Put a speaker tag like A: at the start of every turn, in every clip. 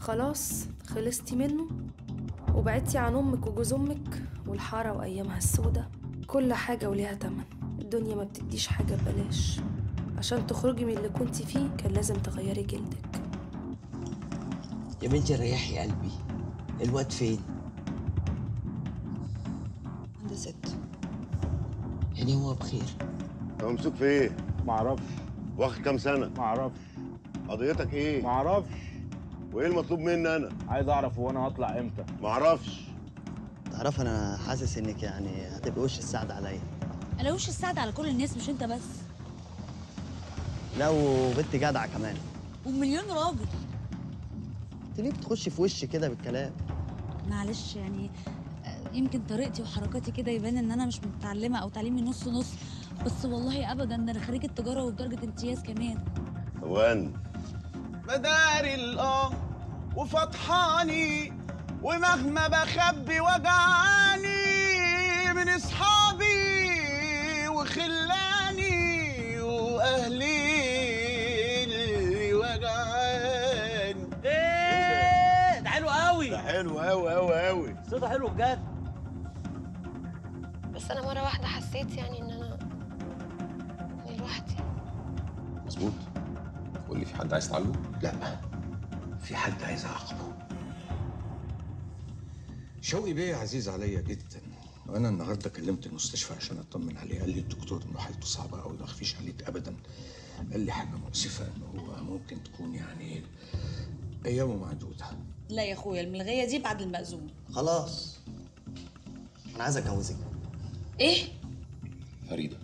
A: خلاص خلصتي منه وبعدتي عن امك وجوز امك والحاره وايامها السودة كل حاجه وليها تمن الدنيا ما بتديش حاجه ببلاش عشان تخرجي من اللي كنتي فيه كان لازم تغيري جلدك
B: يا بنتي ريحي قلبي الواد فين
C: عند ست
B: يعني هو بخير
D: هو ممسوك في ايه؟
E: معرفش
D: واخد كام سنة؟
E: معرفش
D: قضيتك ايه؟
E: معرفش
D: وايه المطلوب مني انا؟
E: عايز اعرف هو انا هطلع امتى
D: معرفش
C: تعرف انا حاسس انك يعني هتبقى وش السعد عليا
F: انا وش السعد على كل الناس مش انت بس
C: لا وبنت جدعه كمان
F: ومليون راجل
C: انت ليه بتخش في وشي كده بالكلام
F: معلش يعني آه، يمكن طريقتي وحركاتي كده يبان ان انا مش متعلمه او تعليمي نص نص بس والله ابدا ده انا خريجه تجاره وبدرجه امتياز كمان
D: هوان
G: بداري الاه وفطحاني ومهما بخبي وجعاني من اصحابي وخلاني واهلي اللي وجعاني
B: ايه ده حلو قوي
D: ده حلو قوي قوي قوي
B: صوته حلو بجد
H: بس انا مره واحده حسيت يعني ان انا اني لوحدي
I: مظبوط قول لي في حد عايز تعالجه؟
J: لا في حد عايز اعاقبه شوقي بيه عزيز عليا جدا وانا النهارده كلمت المستشفى عشان اطمن عليه قال لي الدكتور انه حالته صعبه قوي ما اخفيش عليك ابدا قال لي حاجه مؤسفه انه هو ممكن تكون يعني ايامه معدوده
F: لا يا اخويا الملغيه دي بعد المأذون
C: خلاص انا عايز اتجوزك
F: ايه
I: فريده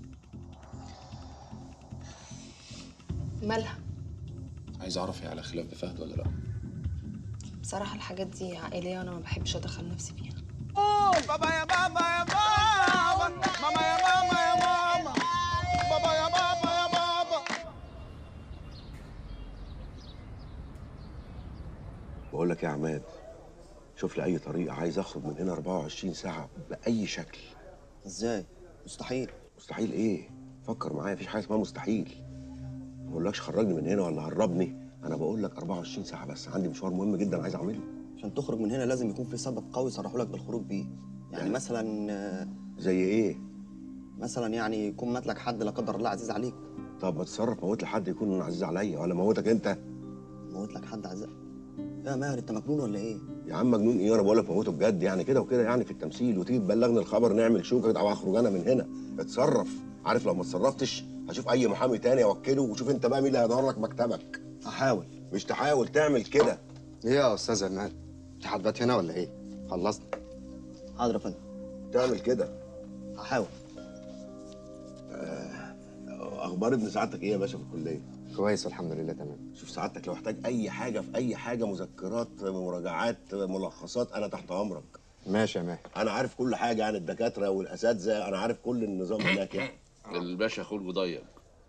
H: مالها
I: عايز اعرف هي على خلاف بفهد ولا لا
H: بصراحه الحاجات دي عائليه وانا ما بحبش ادخل نفسي فيها
G: بابا يا بابا يا بابا ماما يا ماما يا ماما بابا يا بابا يا بابا
D: بقول لك يا عماد شوف لي اي طريقة عايز اخرج من هنا 24 ساعة بأي شكل
C: ازاي مستحيل
D: مستحيل ايه؟ فكر معايا مفيش حاجة اسمها مستحيل ما بقولكش خرجني من هنا ولا هربني انا بقول لك 24 ساعة بس عندي مشوار مهم جدا عايز اعمله
C: عشان تخرج من هنا لازم يكون في سبب قوي يصرحوا لك بالخروج بيه يعني مثلا آه،
D: زي ايه؟
C: مثلا يعني يكون مات لك حد لا قدر الله عزيز عليك
D: طب ما تتصرف موت لحد يكون عزيز عليا ولا موتك انت
C: موت لك حد عزيز يا ماهر انت مجنون ولا ايه
D: يا عم مجنون ايه انا بقول لك موته بجد يعني كده وكده يعني في التمثيل وتيجي تبلغني الخبر نعمل شوكه او اخرج انا من هنا اتصرف عارف لو ما اتصرفتش هشوف اي محامي تاني اوكله وشوف انت بقى مين اللي هيدور لك مكتبك
C: هحاول
D: مش تحاول تعمل كده
K: ايه يا استاذ عماد انت حضرتك هنا ولا ايه خلصنا
C: حاضر يا فندم
D: تعمل كده
C: هحاول
D: اخبار ابن سعادتك ايه يا باشا في الكليه
K: كويس والحمد لله تمام
D: شوف سعادتك لو احتاج اي حاجه في اي حاجه مذكرات مراجعات ملخصات انا تحت امرك
K: ماشي يا ماهر
D: انا عارف كل حاجه عن الدكاتره والاساتذه انا عارف كل النظام هناك يعني
I: الباشا خلقه ضيق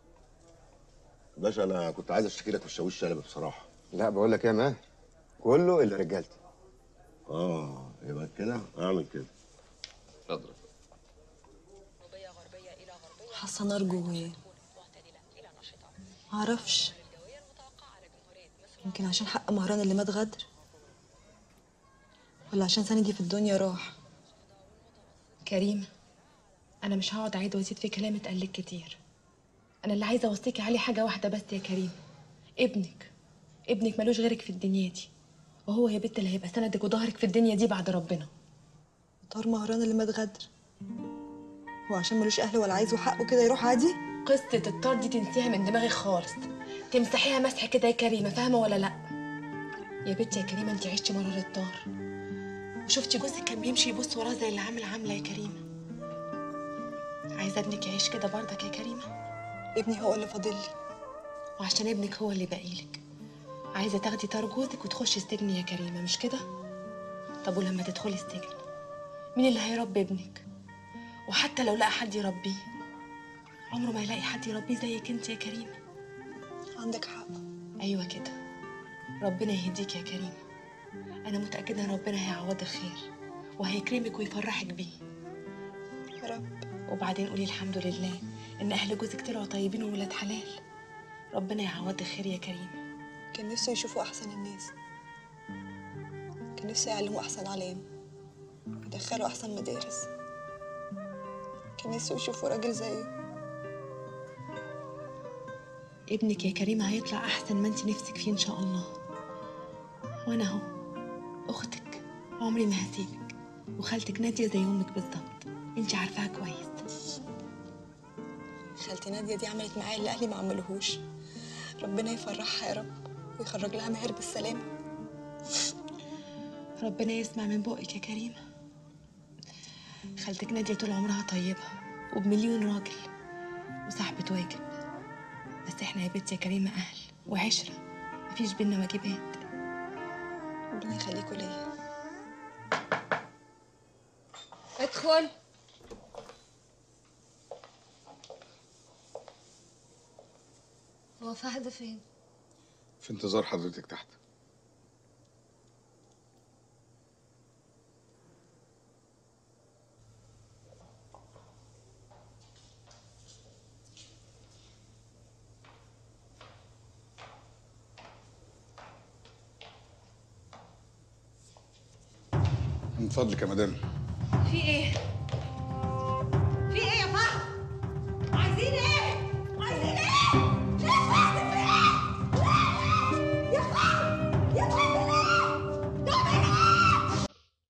D: باشا انا كنت عايز اشتكي لك في الشاويش شلبي بصراحه
K: لا بقول لك ايه يا ماهر كله اللي رجالتي
D: اه يبقى كده اعمل كده
I: اتفضل
A: حاسه نار جوايا معرفش يمكن عشان حق مهران اللي مات غدر ولا عشان سندي في الدنيا راح كريم انا مش هقعد اعيد وازيد في كلام اتقال لك كتير انا اللي عايزه اوصيكي عليه حاجه واحده بس يا كريم ابنك ابنك ملوش غيرك في الدنيا دي وهو يا بنت اللي هيبقى سندك وظهرك في الدنيا دي بعد ربنا طار مهران اللي مات غدر هو عشان ملوش اهل ولا عايزه حقه كده يروح عادي قصه الطار دي تنسيها من دماغي خالص تمسحيها مسح كده يا كريمه فاهمه ولا لا يا بنتي يا كريمه انت عشتي مرار الطار وشفتي جوزك كان بيمشي يبص وراه زي اللي عامل عامله يا كريمه عايزه ابنك يعيش كده برضك يا كريمه ابني هو اللي فاضل لي وعشان ابنك هو اللي باقيلك عايزه تاخدي طار جوزك وتخشي السجن يا كريمه مش كده طب ولما تدخلي السجن مين اللي هيربي ابنك وحتى لو لقى حد يربيه عمره ما يلاقي حد يربيه زيك انت يا كريمه عندك حق ايوه كده ربنا يهديك يا كريمه انا متاكده ان ربنا هيعوضك خير وهيكرمك ويفرحك بيه يا رب وبعدين قولي الحمد لله ان اهل جوزك طلعوا طيبين وولاد حلال ربنا يعوضك خير يا كريمه كان نفسه يشوفوا احسن الناس
L: كان نفسي يعلمه أحسن علام يدخله أحسن مدارس كان نفسه يشوفوا راجل زيه
A: ابنك يا كريمة هيطلع أحسن ما انت نفسك فيه إن شاء الله وأنا أهو أختك عمري ما هسيبك وخالتك نادية زي أمك بالظبط انت عارفاها كويس
L: خالتي نادية دي عملت معايا اللي أهلي ما عملوهوش ربنا يفرحها يا رب ويخرج لها ماهر بالسلامة
A: ربنا يسمع من بقك يا كريمة خالتك نادية طول عمرها طيبة وبمليون راجل وصاحبة واجب بس احنا يا بنتي يا كريمة أهل وعشرة مفيش بينا واجبات
L: ربنا يخليكوا ليا
M: ادخل هو فهد فين؟
J: في انتظار حضرتك تحت من فضلك يا مدام
M: في ايه؟ في ايه يا فهد؟ عايزين ايه؟ عايزين ايه؟ يا فهد في ايه؟ يا فهد يا فهد ايه؟ تعمل ايه؟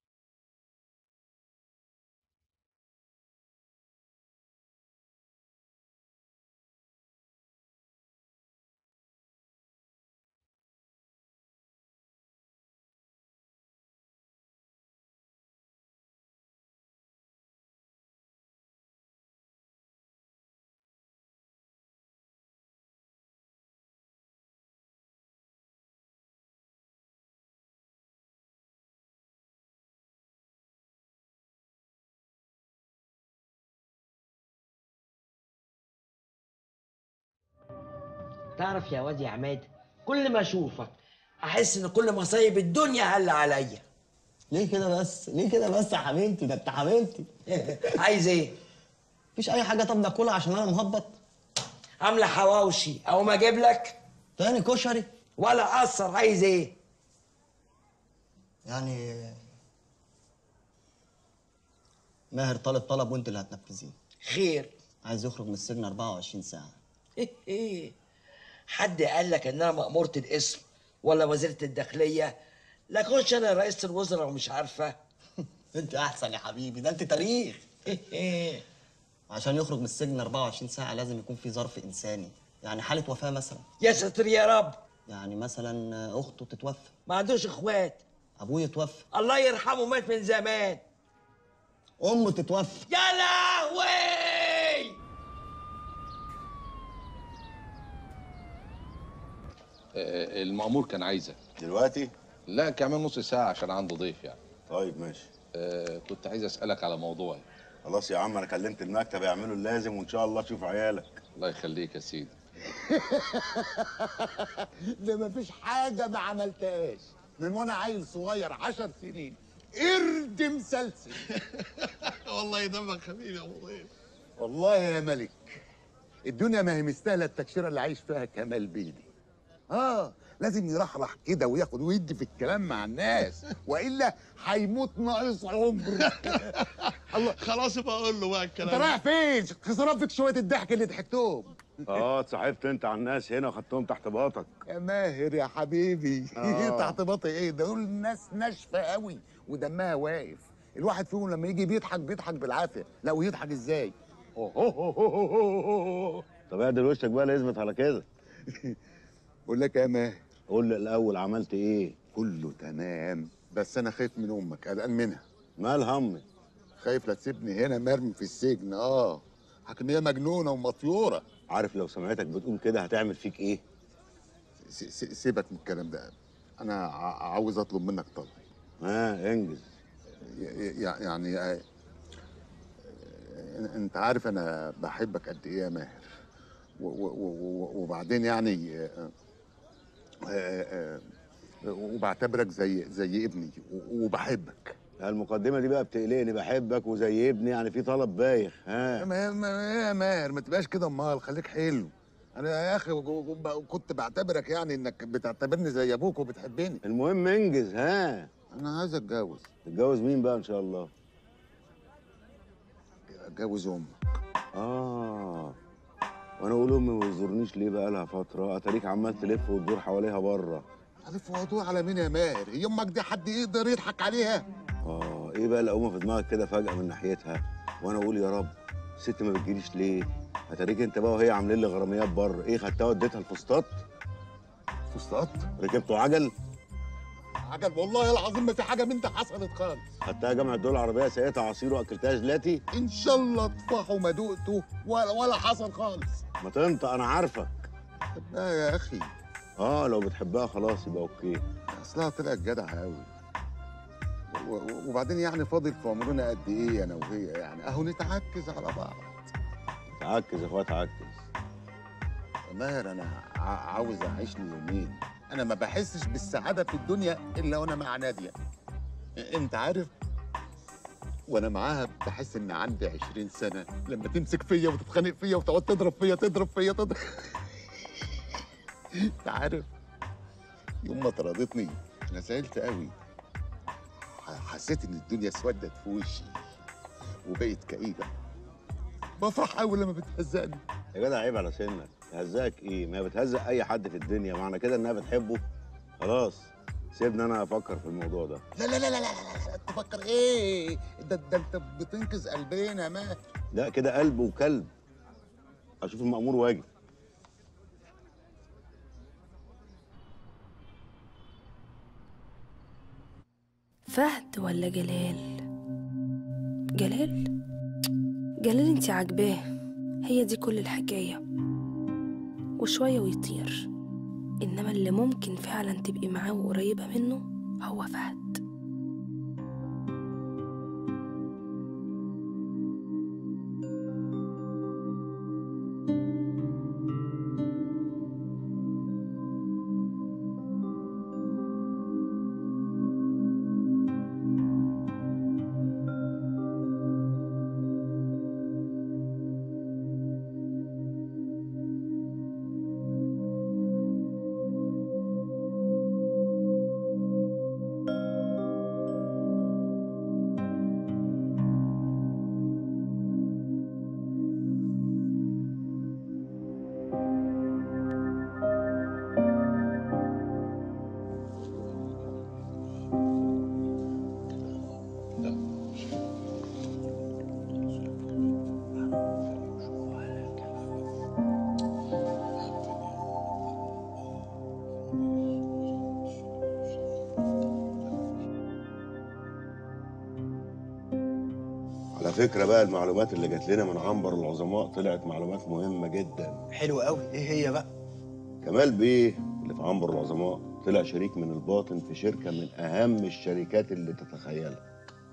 B: تعرف يا واد يا عماد كل ما اشوفك احس ان كل مصايب الدنيا هل عليا
C: ليه كده بس ليه كده بس يا حبيبتي ده انت حبيبتي
B: عايز ايه
C: مفيش اي حاجه طب ناكلها عشان انا مهبط
B: عامله حواوشي او ما اجيب لك
C: تاني كشري
B: ولا اثر عايز ايه
C: يعني ماهر طالب طلب وانت اللي هتنفذيه
B: خير
C: عايز يخرج من السجن 24 ساعه
B: حد قال لك ان انا مأمورة الاسم ولا وزيرة الداخلية لا كنتش انا رئيس الوزراء ومش عارفة
C: انت احسن يا حبيبي ده انت تاريخ عشان يخرج من السجن 24 ساعه لازم يكون في ظرف انساني يعني حاله وفاه مثلا
B: يا ساتر يا رب
C: يعني مثلا اخته تتوفى
B: ما عندوش اخوات
C: ابوه يتوفى
B: الله يرحمه مات من زمان
C: امه تتوفى
B: يا لهوي
I: آه، المأمور كان عايزك
N: دلوقتي؟
I: لا كمان نص ساعة عشان عنده ضيف يعني
N: طيب ماشي
I: آه كنت عايز أسألك على موضوع
N: خلاص يا عم انا كلمت المكتب يعملوا اللازم وان شاء الله تشوف عيالك
I: الله يخليك يا سيدي
O: ده مفيش حاجة ما عملتهاش من وانا عيل صغير عشر سنين قرد مسلسل
P: والله دمك خفيف يا ابو ضيف
O: والله يا ملك الدنيا ما هي مستاهله التكشيره اللي عايش فيها كمال بيدي اه لازم يرحرح كده وياخد ويدي في الكلام مع الناس والا هيموت ناقص عمر الله
P: خلاص يبقى اقول له بقى
O: انت
P: الكلام
O: رايح فين خسران فيك شويه الضحك اللي ضحكتهم
N: اه اتصاحبت انت على الناس هنا وخدتهم تحت باطك
O: يا ماهر يا حبيبي
N: آه.
O: تحت باطي ايه دول ناس ناشفه قوي ودمها واقف الواحد فيهم لما يجي بيضحك بيضحك بالعافيه لا ويضحك ازاي
N: طب اعدل وشك بقى لا يثبت على كده
O: بقول لك يا ماهر
N: قول لي الاول عملت ايه
O: كله تمام بس انا خايف من امك قلقان منها
N: مال همك
O: خايف لا تسيبني هنا مرمي في السجن اه حكم هي مجنونه ومطيوره
N: عارف لو سمعتك بتقول كده هتعمل فيك ايه
O: س- س- سيبك من الكلام ده انا ع- عاوز اطلب منك طلب
N: ها انجز
O: ي- ي- يعني آه، آه، انت عارف انا بحبك قد ايه يا ماهر و- و- و- وبعدين يعني آه، آه، آه، وبعتبرك زي زي ابني و- وبحبك
N: المقدمه دي بقى بتقلقني بحبك وزي ابني يعني في طلب بايخ ها
O: ما ما يا ماهر ما تبقاش كده امال خليك حلو انا يا اخي و- و- كنت بعتبرك يعني انك بتعتبرني زي ابوك وبتحبني
N: المهم انجز ها
O: انا عايز اتجوز
N: تتجوز مين بقى ان شاء الله
O: اتجوز امك
N: اه وانا اقول امي ما بتزورنيش ليه بقى لها فتره اتاريك عمال تلف وتدور حواليها بره
O: عارف موضوع على مين يا ماهر هي امك دي حد يقدر يضحك عليها
N: اه ايه بقى القومه في دماغك كده فجاه من ناحيتها وانا اقول يا رب الست ما بتجيليش ليه اتاريك انت بقى وهي عاملين لي غراميات بره ايه خدتها وديتها الفسطاط
O: فسطاط
N: ركبتوا عجل
O: عجب والله العظيم ما في حاجه من ده حصلت خالص
N: خدتها جامعه الدول العربيه سقيتها عصير واكلتها جلاتي
O: ان شاء الله طفحه ما دقته ولا ولا حصل خالص
N: ما تنطق انا عارفك
O: لا يا اخي
N: اه لو بتحبها خلاص يبقى اوكي
O: اصلها طلعت جدعه قوي وبعدين يعني فاضل في عمرنا قد ايه انا وهي يعني اهو نتعكز على بعض
N: تعكز يا اخويا تعكز
O: يا ماهر انا ع- عاوز اعيش لي يومين انا ما بحسش بالسعاده في الدنيا الا وانا مع ناديه انت عارف وانا معاها بحس ان عندي 20 سنه لما تمسك فيا وتتخانق فيا وتقعد تضرب فيا تضرب فيا تضرب انت عارف يوم ما طردتني انا زعلت قوي ح- حسيت ان الدنيا اسودت في وشي وبقت كئيبه بفرح قوي لما بتهزقني
N: يا جدع عيب على سنك تهزقك ايه ما هي بتهزق اي حد في الدنيا معنى كده انها بتحبه خلاص سيبني انا افكر في الموضوع ده
O: لا لا لا لا لا, لا, لا تفكر ايه ده ده انت بتنقذ قلبنا يا ماهر
N: لا كده قلب وكلب اشوف المأمور واجب
Q: فهد ولا جلال جلال جلال انت عاجباه هي دي كل الحكاية وشوية ويطير إنما اللي ممكن فعلا تبقي معاه وقريبة منه هو فهد
N: على فكرة بقى المعلومات اللي جات لنا من عنبر العظماء طلعت معلومات مهمة جدا
R: حلو قوي ايه هي بقى
N: كمال بيه اللي في عنبر العظماء طلع شريك من الباطن في شركة من أهم الشركات اللي تتخيلها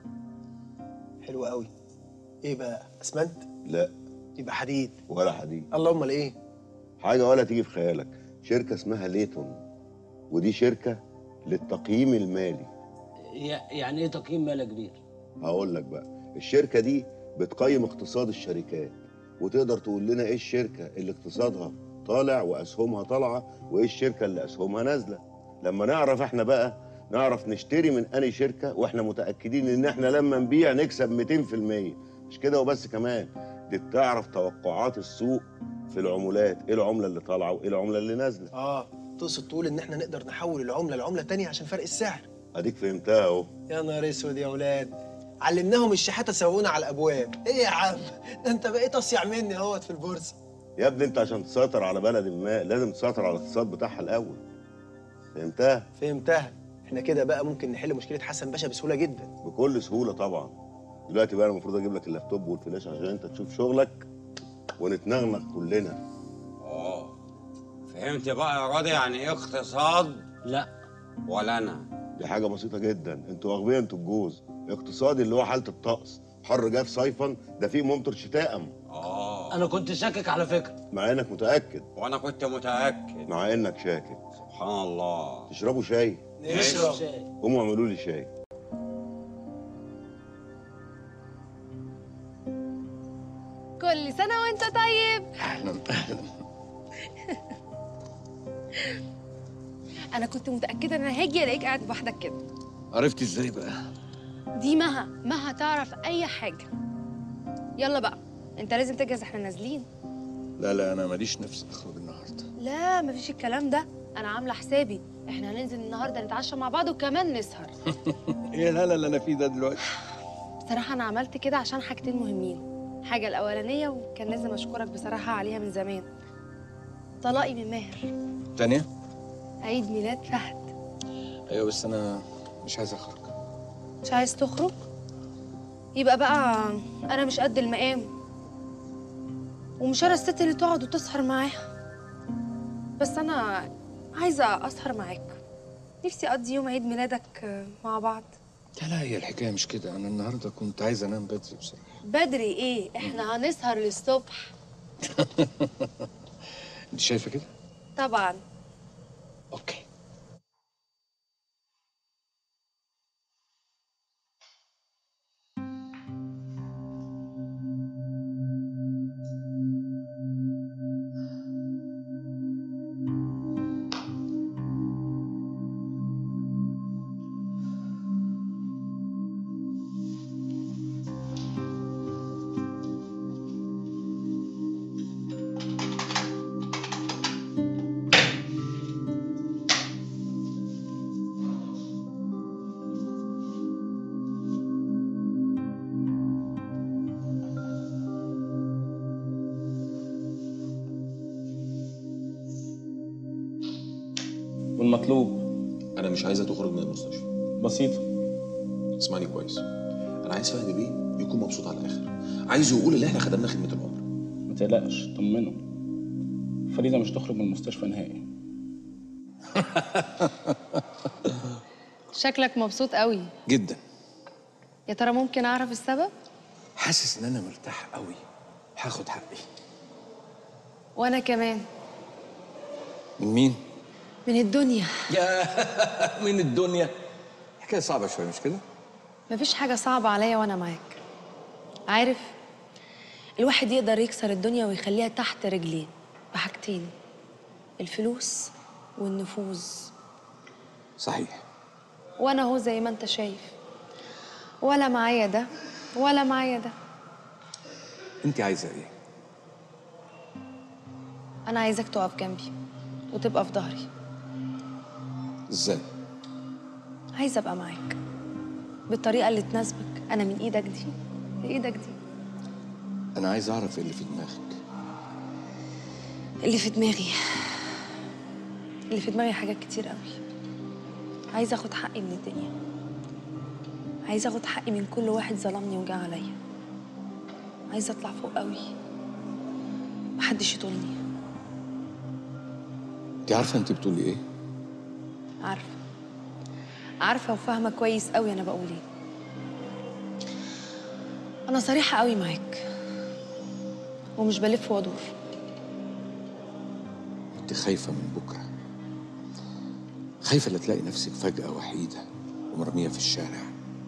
R: حلو قوي ايه بقى اسمنت
N: لا
R: يبقى حديد
N: ولا حديد
R: اللهم ايه
N: حاجة ولا تيجي في خيالك شركة اسمها ليتون ودي شركة للتقييم المالي
B: يعني ايه تقييم مالي كبير؟
N: هقول لك بقى الشركة دي بتقيم اقتصاد الشركات وتقدر تقول لنا ايه الشركة اللي اقتصادها طالع واسهمها طالعة وايه الشركة اللي اسهمها نازلة لما نعرف احنا بقى نعرف نشتري من انهي شركة واحنا متأكدين ان احنا لما نبيع نكسب 200% مش كده وبس كمان دي بتعرف توقعات السوق في العملات ايه العملة اللي طالعة وايه العملة اللي نازلة
R: اه تقصد تقول ان احنا نقدر نحول العمله لعمله تانية عشان فرق السعر
N: اديك فهمتها اهو
R: يا نهار اسود يا اولاد علمناهم الشحاته سوونا على الابواب ايه يا عم ده انت بقيت اصيع مني اهوت في البورصه
N: يا ابني انت عشان تسيطر على بلد ما لازم تسيطر على الاقتصاد بتاعها الاول فهمتها
R: فهمتها احنا كده بقى ممكن نحل مشكله حسن باشا بسهوله جدا
N: بكل سهوله طبعا دلوقتي بقى انا المفروض اجيب لك اللابتوب والفلاش عشان انت تشوف شغلك ونتنغنغ كلنا
S: اه فهمت بقى يا راضي يعني ايه اقتصاد؟ لا ولا انا
N: دي حاجه بسيطه جدا انتوا اغبياء انتوا الجوز اقتصادي اللي هو حاله الطقس حر جاف صيفا ده فيه ممطر شتاء
S: اه
B: انا كنت شاكك على فكره
N: مع انك متاكد
S: وانا كنت متاكد
N: مع انك شاكك
S: سبحان الله
N: تشربوا شاي
B: نشرب
N: قوموا اعملوا لي شاي
A: كل سنة وانت طيب
O: اهلا اهلا
A: أنا كنت متأكدة إن أنا هاجي ألاقيك قاعد لوحدك كده
J: عرفتي ازاي بقى
Q: دي مها مها تعرف اي حاجه يلا بقى انت لازم تجهز احنا نازلين
J: لا لا انا ماليش نفس اخرج النهارده
Q: لا مفيش الكلام ده انا عامله حسابي احنا هننزل النهارده نتعشى مع بعض وكمان نسهر
J: ايه الهلا اللي انا فيه ده دلوقتي
Q: بصراحه انا عملت كده عشان حاجتين مهمين حاجه الاولانيه وكان لازم اشكرك بصراحه عليها من زمان طلاقي من ماهر
J: تانية
Q: عيد ميلاد فهد
J: ايوه بس انا مش عايز اخرج
Q: مش عايز تخرج يبقى بقى انا مش قد المقام ومش انا الست اللي تقعد وتسهر معاها بس انا عايزه اسهر معاك نفسي اقضي يوم عيد ميلادك مع بعض
J: لا لا هي الحكايه مش كده انا النهارده كنت عايز انام بدري بصراحه
Q: بدري ايه احنا هنسهر للصبح
J: انت شايفه كده
Q: طبعا
J: اوكي
I: والمطلوب انا مش عايزه تخرج من المستشفى
E: بسيطة
I: اسمعني كويس انا عايز فهد بيه يكون مبسوط على الاخر عايزه يقول اللي احنا خدمنا خدمه العمر
E: ما تقلقش طمنه فريدة مش تخرج من المستشفى نهائي
Q: شكلك مبسوط قوي
J: جدا
Q: يا ترى ممكن اعرف السبب
J: حاسس ان انا مرتاح قوي هاخد حقي
Q: وانا كمان
J: من مين
Q: من الدنيا
J: يا من الدنيا حكايه صعبه شويه مش كده
Q: مفيش حاجة صعبة عليا وأنا معاك عارف الواحد يقدر يكسر الدنيا ويخليها تحت رجليه بحاجتين الفلوس والنفوذ
J: صحيح
Q: وأنا هو زي ما أنت شايف ولا معايا ده ولا معايا ده
J: انت عايزه ايه
Q: أنا عايزاك تقف جنبي وتبقى في ظهري
J: ازاي
Q: عايزة أبقى معاك بالطريقة اللي تناسبك أنا من إيدك دي لإيدك دي
J: انا عايز اعرف ايه اللي في دماغك
Q: اللي في دماغي اللي في دماغي حاجات كتير قوي عايزه اخد حقي من الدنيا عايزه اخد حقي من كل واحد ظلمني وجا عليا عايزه اطلع فوق قوي محدش يطولني
J: انت عارفه انت بتقولي ايه
Q: عارفه عارفه وفاهمه كويس قوي انا بقول ايه انا صريحه قوي معاك ومش بلف وادور
J: انت خايفه من بكره خايفه لا تلاقي نفسك فجاه وحيده ومرميه في الشارع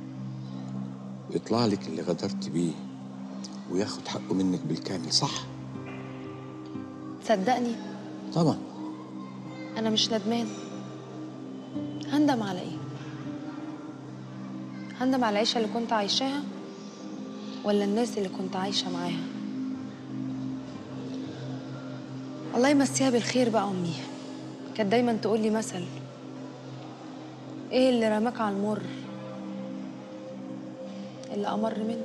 J: ويطلع لك اللي غدرت بيه وياخد حقه منك بالكامل صح
Q: تصدقني
J: طبعا
Q: انا مش ندمان هندم على ايه هندم على العيشه اللي كنت عايشاها ولا الناس اللي كنت عايشه معاها الله يمسيها بالخير بقى امي كانت دايما تقول لي مثل ايه اللي رماك على المر اللي امر منه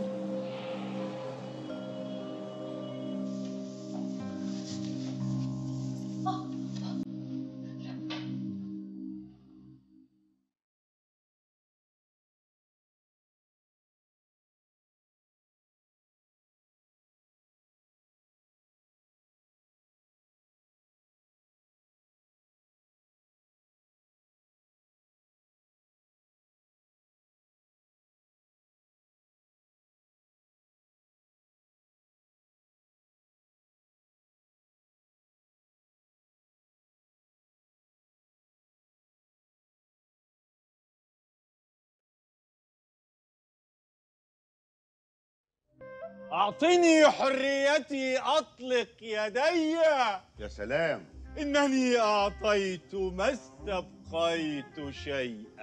P: أعطني حريتي أطلق يدي
O: يا سلام
P: إنني أعطيت ما استبقيت شيئا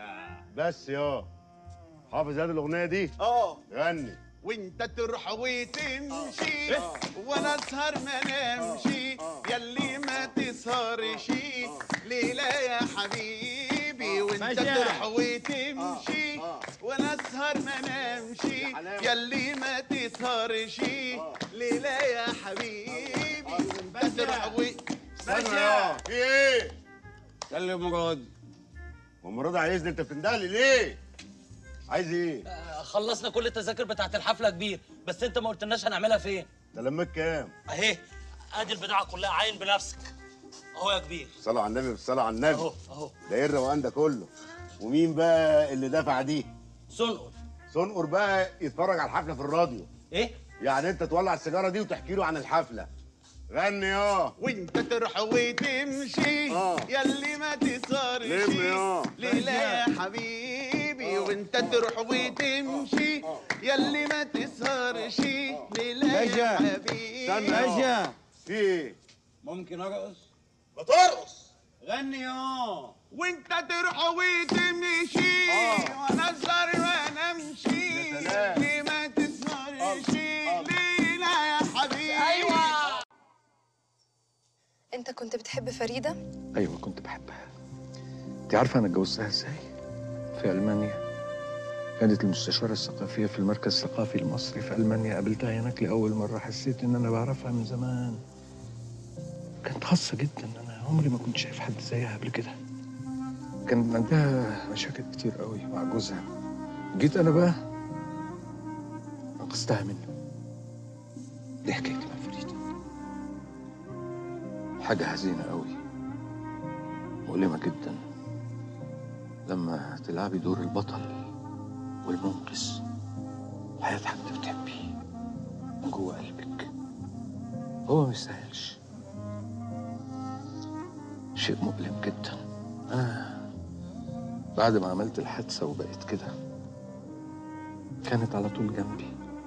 N: بس يا حافظ هذه الاغنيه دي
G: اه
N: غني
G: وانت تروح وتمشي وانا اسهر ما نمشي ياللي ما تسهرش ليلة يا حبيبي وانت
B: باشا.
G: تروح وتمشي وانا اسهر ما نمشي ياللي ما تسهرش ليلة يا حبيبي وانت تروح و
N: استنى يا في ايه؟
S: كلم مراد
N: ومراد عايزني انت بتندهلي ليه؟ عايز ايه؟
T: خلصنا كل التذاكر بتاعت الحفله كبير بس انت ما قلتلناش هنعملها فين
N: ده لمك كام؟
T: اهي ادي البضاعه كلها عاين بنفسك اهو يا كبير
N: صلوا على النبي بالصلاة على النبي
T: اهو اهو
N: ده ايه الروقان ده كله؟ ومين بقى اللي دفع دي؟
T: سنقر
N: سنقر بقى يتفرج على الحفلة في الراديو
T: ايه؟
N: يعني انت تولع السيجارة دي وتحكي له عن الحفلة غني يا
G: وانت تروح وتمشي ياللي ما تسهرش
N: لم يا.
G: ليلة يا حبيبي وانت تروح وتمشي ياللي ما تسهرش ليلة يا
S: باشا.
G: حبيبي
S: باشا
N: في ايه؟
S: ممكن ارقص
N: ما ترقص
S: غني يا
G: وانت تروح وتمشي وانا اسهر وانا امشي ليه ما تسهرش ليلة يا حبيبي ايوه
H: انت كنت بتحب فريده
J: ايوه كنت بحبها انت عارفه انا اتجوزتها ازاي في المانيا كانت المستشاره الثقافيه في المركز الثقافي المصري في المانيا قابلتها هناك لاول مره حسيت ان انا بعرفها من زمان كانت خاصه جدا انا عمري ما كنت شايف حد زيها قبل كده كان عندها مشاكل كتير قوي مع جوزها جيت انا بقى انقذتها منه دي حكايتي مع فريده حاجه حزينه قوي مؤلمة جدا لما تلعبي دور البطل والمنقذ حياة حد بتحبيه من جوه قلبك هو ما يستاهلش شيء مؤلم جدا أنا بعد ما عملت الحادثة وبقيت كده كانت على طول جنبي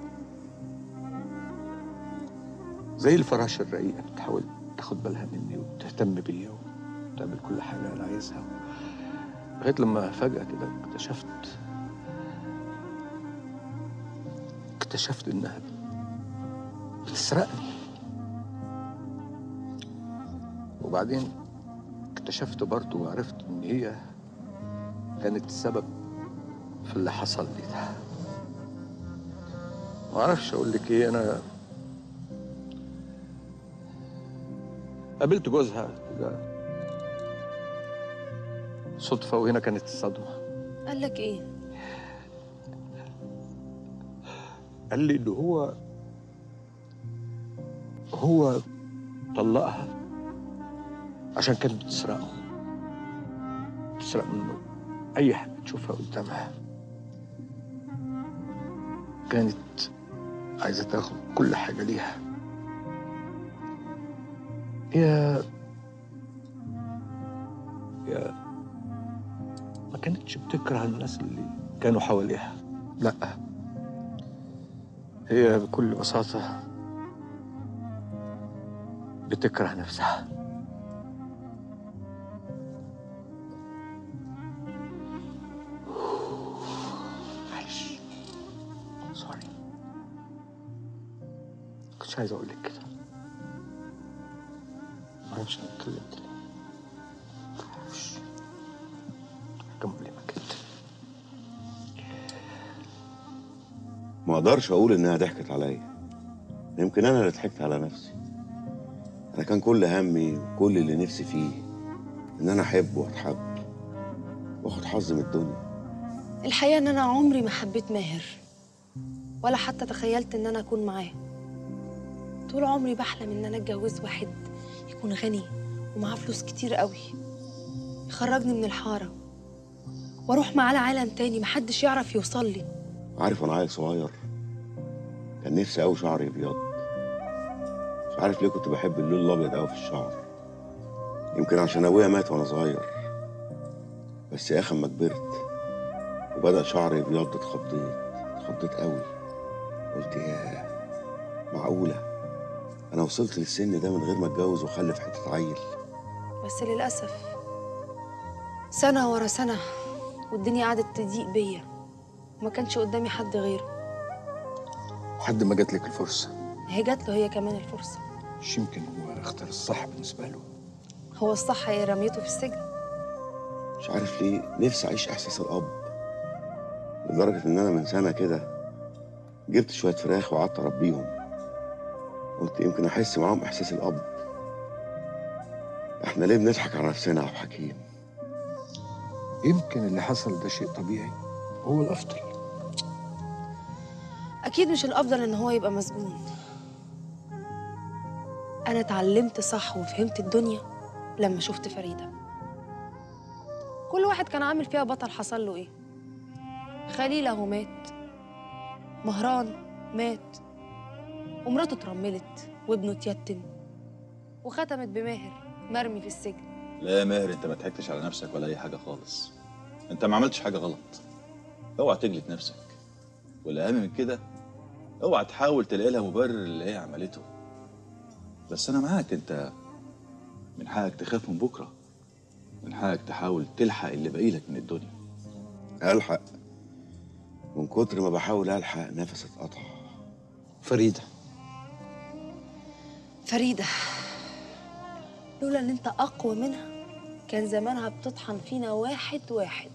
J: زي الفراشة الرقيقة بتحاول تاخد بالها مني وتهتم بيا وتعمل كل حاجة أنا عايزها لغاية لما فجأة كده اكتشفت اكتشفت إنها بتسرقني وبعدين اكتشفت برضه وعرفت إن هي كانت السبب في اللي حصل لي ده معرفش أقول لك إيه أنا قابلت جوزها كده صدفة وهنا كانت الصدمة
H: قال لك ايه
J: قال لي إن هو هو طلقها عشان كانت بتسرقه بتسرق منه أي حاجة تشوفها قدامها كانت عايزة تاخد كل حاجة ليها هي هي ما كانتش بتكره الناس اللي كانوا حواليها لا هي بكل بساطة بتكره نفسها معلش سوري كنتش عايز اقول لك كده ما اعرفش انا اتكلمت ليه ما اعرفش حاجه مؤلمه جدا
N: ما اقدرش اقول انها ضحكت عليا يمكن انا اللي ضحكت على نفسي انا كان كل همي وكل اللي نفسي فيه ان انا احب واتحب واخد حظ من الدنيا
H: الحقيقه ان انا عمري ما حبيت ماهر ولا حتى تخيلت ان انا اكون معاه طول عمري بحلم ان انا اتجوز واحد يكون غني ومعاه فلوس كتير قوي يخرجني من الحاره واروح معاه لعالم تاني محدش يعرف يوصل لي
N: عارف وانا عيل صغير كان نفسي قوي شعري ابيض مش عارف ليه كنت بحب اللون الابيض قوي في الشعر يمكن عشان ابويا مات وانا صغير بس يا اخي اما كبرت وبدا شعري ابيض اتخضيت اتخضيت قوي قلت يا معقوله انا وصلت للسن ده من غير ما اتجوز واخلف حته عيل
H: بس للأسف سنة ورا سنة والدنيا قعدت تضيق بيا وما كانش قدامي حد غيره
J: لحد ما جات لك الفرصه
H: هي جات له هي كمان الفرصة
J: مش يمكن هو اختار الصح بالنسبه له
H: هو الصح هي رميته في السجن
N: مش عارف ليه نفسي اعيش احساس الاب لدرجه ان انا من سنه كده جبت شويه فراخ وقعدت اربيهم قلت يمكن احس معاهم احساس الاب احنا ليه بنضحك على نفسنا يا ابو حكيم
J: يمكن اللي حصل ده شيء طبيعي هو الافضل
H: أكيد مش الأفضل إن هو يبقى مسجون أنا اتعلمت صح وفهمت الدنيا لما شفت فريدة كل واحد كان عامل فيها بطل حصل له إيه خليل أهو مات مهران مات ومراته اترملت وابنه اتيتم وختمت بماهر مرمي في السجن
U: لا يا ماهر انت ما ضحكتش على نفسك ولا اي حاجه خالص انت ما عملتش حاجه غلط اوعى تجلد نفسك والاهم من كده اوعى تحاول تلاقي لها مبرر اللي هي عملته بس انا معاك انت من حقك تخاف من بكره من حقك تحاول تلحق اللي باقي لك من الدنيا
N: الحق من كتر ما بحاول الحق نفسي اتقطع
J: فريده
H: فريدة لولا إن أنت أقوى منها كان زمانها بتطحن فينا واحد واحد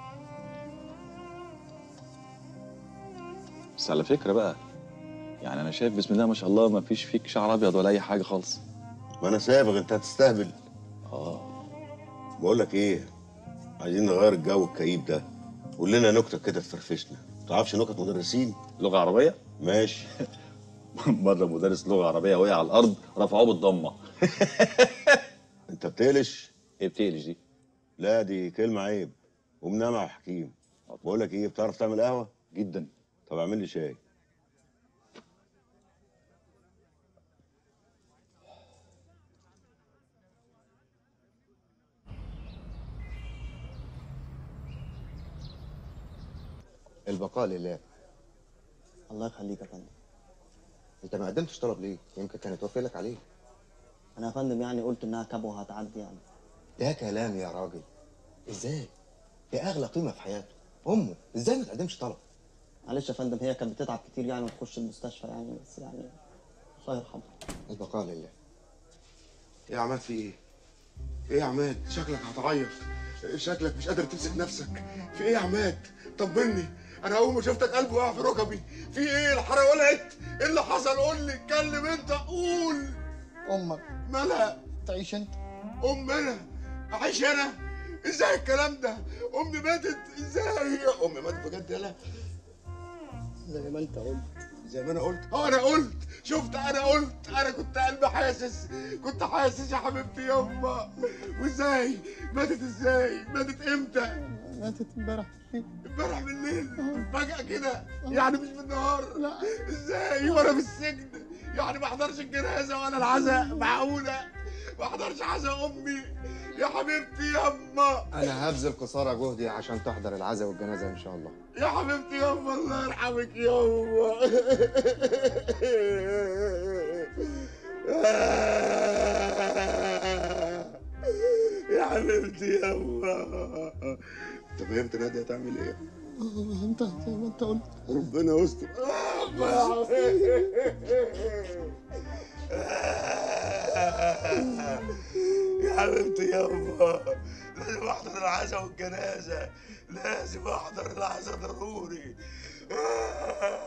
U: بس على فكره بقى يعني انا شايف بسم الله ما شاء الله ما فيش فيك شعر ابيض ولا اي حاجه خالص
N: ما انا سابغ انت هتستهبل
U: اه
N: بقول لك ايه عايزين نغير الجو الكئيب ده قول لنا نكته كده تفرفشنا ما تعرفش نكت مدرسين
U: لغه عربيه
N: ماشي
U: مره مدرس لغه عربيه وقع على الارض رفعوه بالضمه
N: انت بتقلش
U: ايه بتقلش دي
N: لا دي كلمه عيب ومنام يا حكيم بقول لك ايه بتعرف تعمل قهوه
U: جدا
N: طب اعمل لي شاي
K: البقاء لله
C: الله يخليك يا فندم
K: انت ما قدمتش طلب ليه يمكن كانت توافق لك عليه
C: انا يا فندم يعني قلت انها كبوه هتعدي يعني
K: ده كلام يا راجل ازاي دي اغلى قيمه في حياته امه ازاي ما تقدمش طلب
C: معلش يا فندم هي كانت بتتعب كتير يعني وتخش المستشفى يعني بس يعني الله يرحمها
K: البقاء لله
N: ايه يا عماد في ايه؟ ايه يا عماد؟ شكلك هتعيط شكلك مش قادر تمسك نفسك في ايه يا عماد؟ طمني انا اول ما شفتك قلبي وقع في ركبي في ايه الحراره ولعت؟ ايه اللي حصل؟ قول لي اتكلم انت قول
K: امك
N: مالها؟
K: تعيش انت
N: ام انا اعيش انا؟ ازاي الكلام ده؟ امي ماتت ازاي؟ امي ماتت بجد يلا
K: زي ما انت قلت
N: زي ما انا قلت اه انا قلت شفت انا قلت انا كنت قلبي حاسس كنت حاسس يا حبيبتي يما وازاي ماتت ازاي ماتت امتى
K: ماتت امبارح
N: امبارح بالليل فجأة كده يعني مش بالنهار لا ازاي وانا في السجن يعني ما احضرش الجنازة ولا العزاء معقولة ما احضرش عزاء امي يا حبيبتي يما
K: انا هبذل قصارى جهدي عشان تحضر العزاء والجنازه ان شاء الله
N: يا حبيبتي يما الله يرحمك يما يا حبيبتي يما انت فهمت نادية هتعمل ايه؟
K: انت زي ما انت قلت
N: ربنا يستر يا يا حبيبتي يما لازم احضر العزاء والجنازة لازم احضر العزاء ضروري